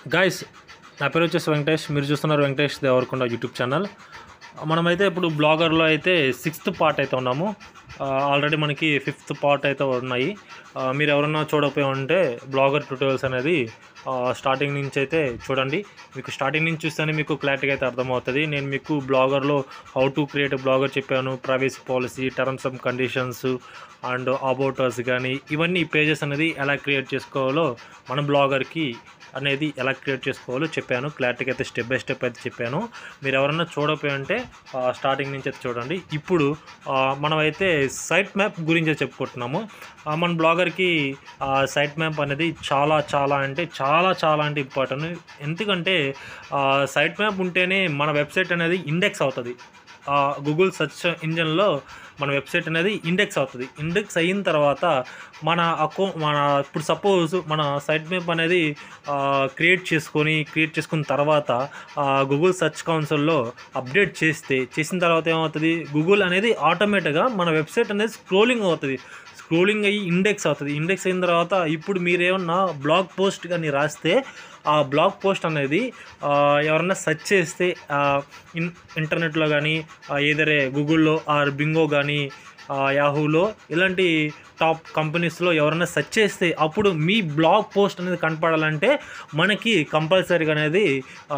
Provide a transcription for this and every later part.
guys నా పేరు వచ్చేసి వెంకటేష్ మీరు చూస్తున్నారు వెంకటేష్ దేవరకొండ యూట్యూబ్ ఛానల్ మనమైతే ఇప్పుడు బ్లాగర్లో అయితే సిక్స్త్ పార్ట్ అయితే ఉన్నాము ఆల్రెడీ మనకి ఫిఫ్త్ పార్ట్ అయితే ఉన్నాయి ఆ, మీరు ఎవరన్నా చూడకపోయి ఉంటే బ్లాగర్ ట్యూటోరియల్స్ అనేది ఆ, స్టార్టింగ్ నుంచి అయితే చూడండి మీకు స్టార్టింగ్ నుంచి చూస్తేనే మీకు క్లారిటీగా అయితే అర్థమవుతుంది నేను మీకు బ్లాగర్లో హౌ టు క్రియేట్ బ్లాగర్ చెప్పాను privacy policy terms and conditions and about us కానీ ఇవన్నీ పేజెస్ అనేది ఎలా క్రియేట్ చేసుకోవాలో మన బ్లాగర్కి అనేది ఎలా క్రియేట్ చేసుకోవాలో చెప్పాను క్లారిటీగా అయితే స్టెప్ బై స్టెప్ అయితే చెప్పాను మీరు ఎవరన్నా చూడకపోయి ఉంటే ఆ, స్టార్టింగ్ నుంచి అయితే చూడండి ఇప్పుడు ఆ, మనమైతే సైట్ మ్యాప్ గురించి చెప్పుకుంటున్నాము ఆ, మన బ్లాగర్కి ఆ, సైట్ మ్యాప్ అనేది చాలా చాలా అంటే చాలా చాలా అంటే ఇంపార్టెంట్ ఎందుకంటే ఆ, సైట్ మ్యాప్ ఉంటేనే మన వెబ్సైట్ అనేది ఇండెక్స్ అవుతుంది ఆ, గూగుల్ సెర్చ్ ఇంజన్లో మన వెబ్సైట్ అనేది ఇండెక్స్ అవుతుంది ఇండెక్స్ అయిన తర్వాత మన అకౌంట్ మన ఇప్పుడు సపోజ్ మన సైట్ మ్యాప్ అనేది క్రియేట్ చేసుకొని క్రియేట్ చేసుకున్న తర్వాత గూగుల్ సెర్చ్ కౌన్సిల్లో అప్డేట్ చేస్తే చేసిన తర్వాత ఏమవుతుంది గూగుల్ అనేది ఆటోమేటిక్గా మన వెబ్సైట్ అనేది స్క్రోలింగ్ అవుతుంది స్క్రోలింగ్ అయ్యి ఇండెక్స్ అవుతుంది ఇండెక్స్ అయిన తర్వాత ఇప్పుడు మీరేమన్నా బ్లాగ్ పోస్ట్ కానీ రాస్తే ఆ బ్లాగ్ పోస్ట్ అనేది ఆ, ఎవరన్నా సెర్చ్ చేస్తే ఆ, ఇన్ ఇంటర్నెట్లో కానీ ఏదరే గూగుల్లో ఆర్ బింగో కానీ యాహూలో ఇలాంటి టాప్ కంపెనీస్లో ఎవరైనా సెర్చ్ చేస్తే అప్పుడు మీ బ్లాగ్ పోస్ట్ అనేది కనపడాలంటే మనకి కంపల్సరీగా అనేది ఆ,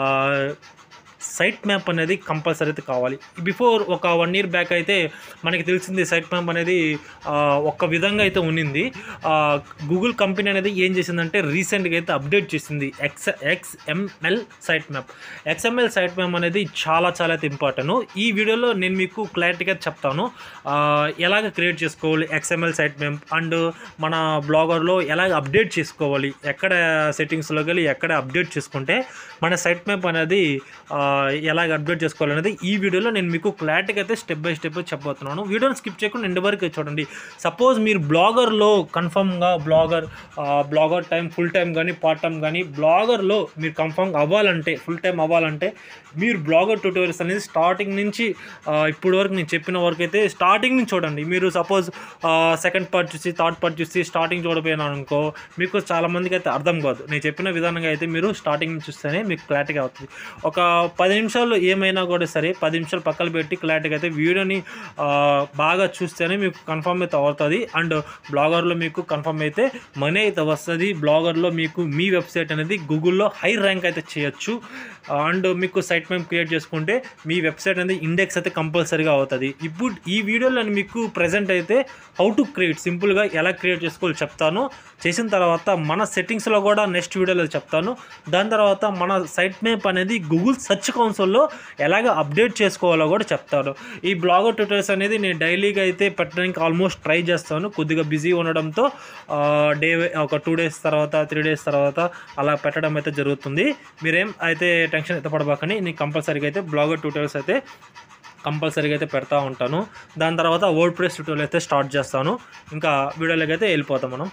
సైట్ మ్యాప్ అనేది కంపల్సరీ అయితే కావాలి బిఫోర్ ఒక వన్ ఇయర్ బ్యాక్ అయితే మనకి తెలిసింది సైట్ మ్యాప్ అనేది ఆ, ఒక్క విధంగా అయితే ఉన్నింది ఆ, గూగుల్ కంపెనీ అనేది ఏం చేసిందంటే రీసెంట్గా అయితే అప్డేట్ చేసింది X XML sitemap XML sitemap అనేది చాలా చాలా అయితే ఇంపార్టెంట్ ఈ వీడియోలో నేను మీకు క్లారిటీగా చెప్తాను ఆ, ఎలాగ క్రియేట్ చేసుకోవాలి ఎక్స్ఎంఎల్ సైట్ మ్యాప్ అండ్ మన బ్లాగర్లో ఎలాగ అప్డేట్ చేసుకోవాలి ఎక్కడ సెట్టింగ్స్లోకి వెళ్ళి ఎక్కడ అప్డేట్ చేసుకుంటే మన సైట్ మ్యాప్ అనేది ఆ, ఎలాగ అప్డేట్ చేసుకోవాలనేది ఈ వీడియోలో నేను మీకు క్లారిటీగా అయితే స్టెప్ బై స్టెప్ చెప్పబోతున్నాను వీడియోని స్కిప్ చేయకుండా ఎండ్ వరకు చూడండి సపోజ్ మీరు బ్లాగర్లో కన్ఫర్మ్గా blogger blogger time full time కానీ పార్ట్ టైం కానీ బ్లాగర్లో మీరు కన్ఫర్మ్ అవ్వాలంటే ఫుల్ టైం అవ్వాలంటే మీరు బ్లాగర్ ట్యూటోరియల్స్ అనేది స్టార్టింగ్ నుంచి ఆ, ఇప్పుడు వరకు నేను చెప్పిన వరకు అయితే స్టార్టింగ్ నుంచి చూడండి మీరు సపోజ్ సెకండ్ పార్ట్ చూసి థర్డ్ పార్ట్ చూసి స్టార్టింగ్ చూడపోయినా అనుకో మీకు చాలా మందికి అయితే అర్థం కాదు నేను చెప్పిన విధానంగా అయితే మీరు స్టార్టింగ్ నుంచి చూస్తేనే మీకు క్లారిటీగా అవుతుంది ఒక పది నిమిషాలు ఏమైనా కూడా సరే పది నిమిషాలు పక్కన పెట్టి క్లారిటీగా అయితే వీడియోని ఆ, బాగా చూస్తేనే మీకు కన్ఫర్మ్ అయితే అవుతుంది అండ్ బ్లాగర్లో మీకు కన్ఫర్మ్ అయితే మనీ అయితే వస్తుంది బ్లాగర్లో మీకు మీ వెబ్సైట్ అనేది గూగుల్లో హై ర్యాంక్ అయితే చేయొచ్చు అండ్ మీకు సైట్ మ్యాప్ క్రియేట్ చేసుకుంటే మీ వెబ్సైట్ అనేది ఇండెక్స్ అయితే కంపల్సరీగా అవుతుంది ఇప్పుడు ఈ వీడియోలో నేను మీకు ప్రజెంట్ అయితే హౌ టు క్రియేట్ సింపుల్గా ఎలా క్రియేట్ చేసుకోవాలో చెప్తాను చేసిన తర్వాత మన సెట్టింగ్స్లో కూడా నెక్స్ట్ వీడియోలో చెప్తాను దాని తర్వాత మన సైట్ మ్యాప్ అనేది గూగుల్ సెర్చ్ కౌన్సిల్లో ఎలాగ అప్డేట్ చేసుకోవాలో కూడా చెప్తాను ఈ బ్లాగర్ ట్యూటర్స్ అనేది నేను డైలీగా అయితే పెట్టడానికి ఆల్మోస్ట్ ట్రై చేస్తాను కొద్దిగా బిజీ ఉండడంతో డే ఒక టూ డేస్ తర్వాత త్రీ డేస్ తర్వాత అలా పెట్టడం అయితే జరుగుతుంది మీరేం అయితే టెన్షన్ అయితే పడబాకని నేను కంపల్సరీగా అయితే బ్లాగర్ ట్యూటర్స్ అయితే కంపల్సరీగా అయితే పెడతా ఉంటాను దాని తర్వాత వర్డ్ ప్రెస్ ట్యూటోరియల్ అయితే స్టార్ట్ చేస్తాను ఇంకా వీడియోలోకి అయితే వెళ్ళిపోతాం మనం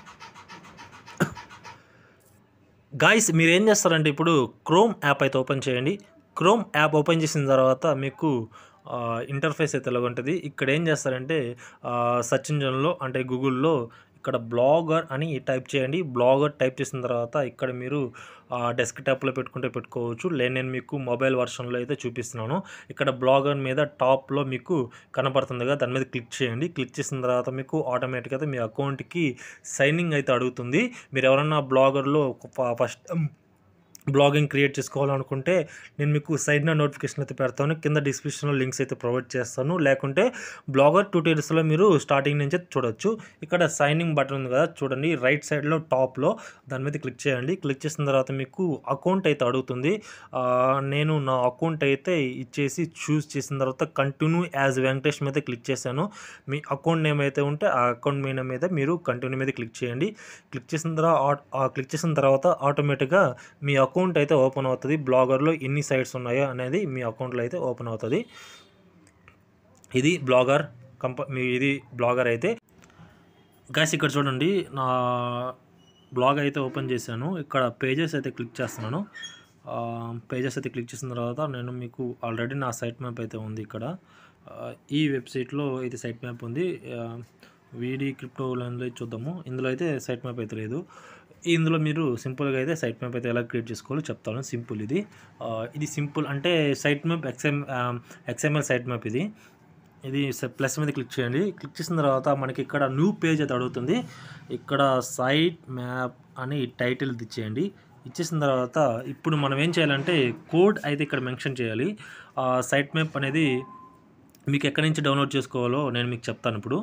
గాయస్ మీరు ఏం చేస్తారంటే ఇప్పుడు క్రోమ్ యాప్ అయితే ఓపెన్ చేయండి క్రోమ్ యాప్ ఓపెన్ చేసిన తర్వాత మీకు ఇంటర్ఫేస్ అయితే ఎలా ఉంటుంది ఇక్కడ ఏం చేస్తారంటే సర్చ్ ఇంజన్లో అంటే గూగుల్లో ఇక్కడ బ్లాగర్ అని టైప్ చేయండి బ్లాగర్ టైప్ చేసిన తర్వాత ఇక్కడ మీరు డెస్క్ టాప్లో పెట్టుకుంటే పెట్టుకోవచ్చు లేదు నేను మీకు మొబైల్ వర్షన్లో అయితే చూపిస్తున్నాను ఇక్కడ బ్లాగర్ మీద టాప్లో మీకు కనపడుతుంది కదా దాని మీద క్లిక్ చేయండి క్లిక్ చేసిన తర్వాత మీకు ఆటోమేటిక్గా అయితే మీ అకౌంట్కి సైనింగ్ అయితే అడుగుతుంది మీరు ఎవరన్నా బ్లాగర్లో ఫస్ట్ బ్లాగింగ్ క్రియేట్ చేసుకోవాలనుకుంటే నేను మీకు సైడ్ నా నోటిఫికేషన్ అయితే పెడతాను కింద డిస్క్రిప్షన్లో లింక్స్ అయితే ప్రొవైడ్ చేస్తాను లేకుంటే బ్లాగర్ ట్యూటోరియల్స్లో మీరు స్టార్టింగ్ నుంచి అయితే చూడొచ్చు ఇక్కడ సైనింగ్ బటన్ ఉంది కదా చూడండి రైట్ సైడ్లో టాప్లో దాని మీద క్లిక్ చేయండి క్లిక్ చేసిన తర్వాత మీకు అకౌంట్ అయితే అడుగుతుంది ఆ, నేను నా అకౌంట్ అయితే ఇచ్చేసి చూస్ చేసిన తర్వాత కంటిన్యూ యాజ్ వెంకటేష్ మీద క్లిక్ చేశాను మీ అకౌంట్ నేమ్ అయితే ఉంటే ఆ అకౌంట్ నేమ్ మీద మీరు కంటిన్యూ మీద క్లిక్ చేయండి క్లిక్ చేసిన తర్వాత క్లిక్ చేసిన తర్వాత ఆటోమేటిక్గా మీ అకౌంట్ అయితే ఓపెన్ అవుతుంది బ్లాగర్లో ఎన్ని సైట్స్ ఉన్నాయో అనేది మీ అకౌంట్లో అయితే ఓపెన్ అవుతుంది ఇది బ్లాగర్ కంప మీ ఇది బ్లాగర్ అయితే గాస్ ఇక్కడ చూడండి నా బ్లాగ్ అయితే ఓపెన్ చేశాను ఇక్కడ పేజెస్ అయితే క్లిక్ చేస్తున్నాను పేజెస్ అయితే క్లిక్ చేసిన తర్వాత నేను మీకు ఆల్రెడీ నా సైట్ మ్యాప్ అయితే ఉంది ఇక్కడ ఆ, ఈ వెబ్సైట్లో అయితే సైట్ మ్యాప్ ఉంది వీడి క్రిప్టో లైన్లో చూద్దాము ఇందులో అయితే సైట్ మ్యాప్ అయితే లేదు ఇందులో మీరు సింపుల్గా అయితే సైట్ మ్యాప్ అయితే ఎలా క్రియేట్ చేసుకోవాలో చెప్తాను సింపుల్ ఇది ఆ, ఇది సింపుల్ అంటే sitemap XM XML sitemap ఇది ఇది ప్లస్ మీద క్లిక్ చేయండి క్లిక్ చేసిన తర్వాత మనకి ఇక్కడ న్యూ పేజ్ అయితే అడుగుతుంది ఇక్కడ సైట్ మ్యాప్ అని టైటిల్ ఇచ్చేయండి ఇచ్చేసిన తర్వాత ఇప్పుడు మనం ఏం చేయాలంటే కోడ్ అయితే ఇక్కడ మెన్షన్ చేయాలి ఆ సైట్ మ్యాప్ అనేది మీకు ఎక్కడి నుంచి డౌన్లోడ్ చేసుకోవాలో నేను మీకు చెప్తాను ఇప్పుడు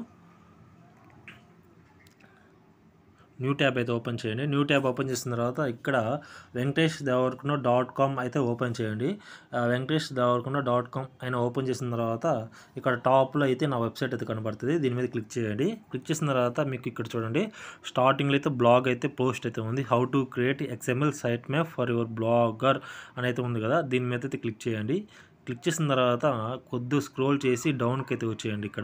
న్యూ ట్యాబ్ అయితే ఓపెన్ చేయండి న్యూ ట్యాబ్ ఓపెన్ చేసిన తర్వాత ఇక్కడ వెంకటేష్ దేవరకొండ డాట్ కామ్ అయితే ఓపెన్ చేయండి ఆ వెంకటేష్ దేవరకొండ డాట్ కామ్ అయినా ఓపెన్ చేసిన తర్వాత ఇక్కడ టాప్లో అయితే నా వెబ్సైట్ అయితే కనబడుతుంది దీని మీద క్లిక్ చేయండి క్లిక్ చేసిన తర్వాత మీకు ఇక్కడ చూడండి స్టార్టింగ్లో అయితే బ్లాగ్ అయితే పోస్ట్ అయితే ఉంది how to create XML sitemap for your blogger అని అయితే ఉంది కదా దీని మీద అయితే క్లిక్ చేయండి క్లిక్ చేసిన తర్వాత కొద్దిగా స్క్రోల్ చేసి డౌన్కి అయితే వచ్చేయండి ఇక్కడ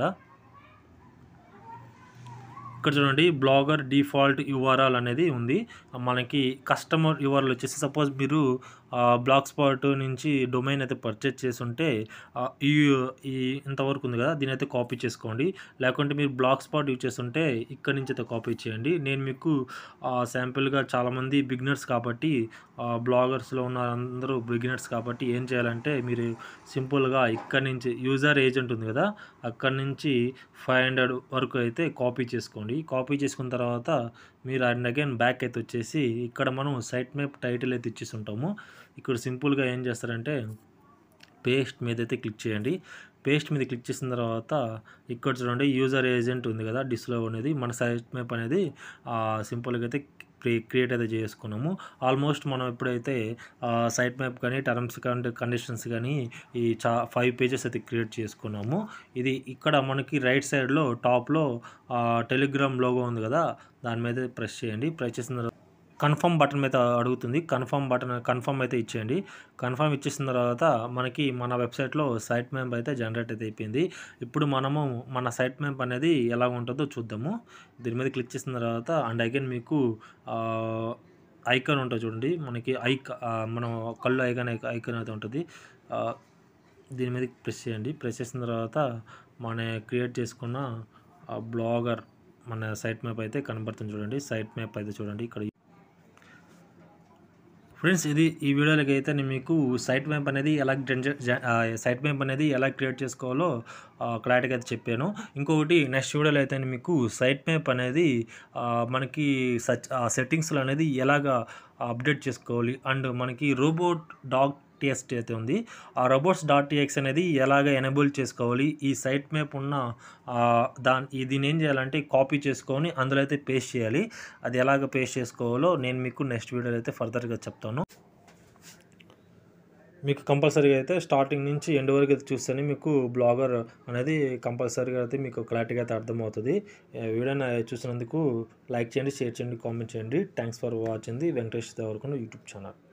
ఇక్కడ చూడండి బ్లాగర్ డిఫాల్ట్ యుఆర్ఎల్ అనేది ఉంది మనకి కస్టమర్ యుఆర్ఎల్ వచ్చేసి సపోజ్ మీరు బ్లాక్ స్పాట్ నుంచి డొమైన్ అయితే పర్చేజ్ చేసి ఉంటే ఆ, ఈ ఈ ఇంతవరకు ఉంది కదా దీని అయితే కాపీ చేసుకోండి లేకుంటే మీరు బ్లాక్ స్పాట్ యూజ్ చేస్తుంటే ఇక్కడ నుంచి అయితే కాపీ చేయండి నేను మీకు శాంపిల్గా చాలామంది బిగినర్స్ కాబట్టి బ్లాగర్స్లో ఉన్న అందరూ బిగినర్స్ కాబట్టి ఏం చేయాలంటే మీరు సింపుల్గా ఇక్కడ నుంచి యూజర్ ఏజెంట్ ఉంది కదా అక్కడ నుంచి ఫైవ్ హండ్రెడ్ వరకు అయితే కాపీ చేసుకోండి కాపీ చేసుకున్న తర్వాత మీరు అండ్ అగైన్ బ్యాక్ అయితే వచ్చేసి ఇక్కడ మనం సైట్ మ్యాప్ టైటిల్ అయితే ఇచ్చేసి ఉంటాము ఇక్కడ సింపుల్గా ఏం చేస్తారంటే పేస్ట్ మీద అయితే క్లిక్ చేయండి పేస్ట్ మీద క్లిక్ చేసిన తర్వాత ఇక్కడ చూడండి యూజర్ ఏజెంట్ ఉంది కదా డిస్ప్లే అనేది మన సైట్ మ్యాప్ అనేది సింపుల్గా అయితే క్రియేట్ అయితే చేసుకున్నాము ఆల్మోస్ట్ మనం ఎప్పుడైతే సైట్ మ్యాప్ కానీ టర్మ్స్ అండ్ కండిషన్స్ కానీ ఈ చా ఫైవ్ పేజెస్ అయితే క్రియేట్ చేసుకున్నాము ఇది ఇక్కడ మనకి రైట్ సైడ్లో టాప్లో టెలిగ్రామ్ లోగో ఉంది కదా దాని మీద ప్రెస్ చేయండి ప్రెస్ చేసిన తర్వాత కన్ఫర్మ్ బటన్ మీద అడుగుతుంది కన్ఫర్మ్ బటన్ కన్ఫర్మ్ అయితే ఇచ్చేయండి కన్ఫర్మ్ ఇచ్చేసిన తర్వాత మనకి మన వెబ్సైట్లో సైట్ మ్యాప్ అయితే జనరేట్ అయితే అయిపోయింది ఇప్పుడు మనము మన సైట్ మ్యాప్ అనేది ఎలా ఉంటుందో చూద్దాము దీని మీద క్లిక్ చేసిన తర్వాత అండ్ అగైన్ మీకు ఐకాన్ ఉంటుంది చూడండి మనకి ఐక ఆ, మనం కళ్ళు ఐకాన్ ఐకాన్ అయితే ఉంటుంది ఆ, దీని మీద ప్రెస్ చేయండి ప్రెస్ చేసిన తర్వాత మన క్రియేట్ చేసుకున్న బ్లాగర్ మన సైట్ మ్యాప్ అయితే కనబడుతుంది చూడండి సైట్ మ్యాప్ అయితే చూడండి ఇక్కడ ఫ్రెండ్స్ ఇది ఈ వీడియోలోకి అయితే నేను మీకు సైట్ మ్యాప్ అనేది ఎలా జనరేట్ సైట్ మ్యాప్ అనేది ఎలా క్రియేట్ చేసుకోవాలో క్లారిటీగా అయితే చెప్పాను ఇంకొకటి నెక్స్ట్ వీడియోలో అయితే నేను మీకు సైట్ మ్యాప్ అనేది ఆ, మనకి సచ్ సెట్టింగ్స్లో అనేది ఎలాగా అప్డేట్ చేసుకోవాలి అండ్ మనకి రోబోట్ డాగ్ టీఎక్స్ అయితే ఉంది ఆ రోబోట్స్ డాట్ టీఎక్స్ అనేది ఎలాగ ఎనేబుల్ చేసుకోవాలి ఈ సైట్ మ్యాప్ ఉన్న ఆ, దాని ఈ- దీన్ని ఏం చేయాలంటే కాపీ చేసుకొని అందులో అయితే పేస్ట్ చేయాలి అది ఎలాగ పేస్ట్ చేసుకోవాలో నేను మీకు నెక్స్ట్ వీడియోలో అయితే ఫర్దర్గా చెప్తాను మీకు కంపల్సరీగా అయితే స్టార్టింగ్ నుంచి ఎండ్ వరకు అయితే చూస్తేనే మీకు బ్లాగర్ అనేది కంపల్సరీగా అయితే మీకు క్లారిటీగా అయితే అర్థమవుతుంది ఈ వీడియోని చూసినందుకు లైక్ చేయండి షేర్ చేయండి కామెంట్ చేయండి thanks for watching the Venkatesh Devarakonda YouTube channel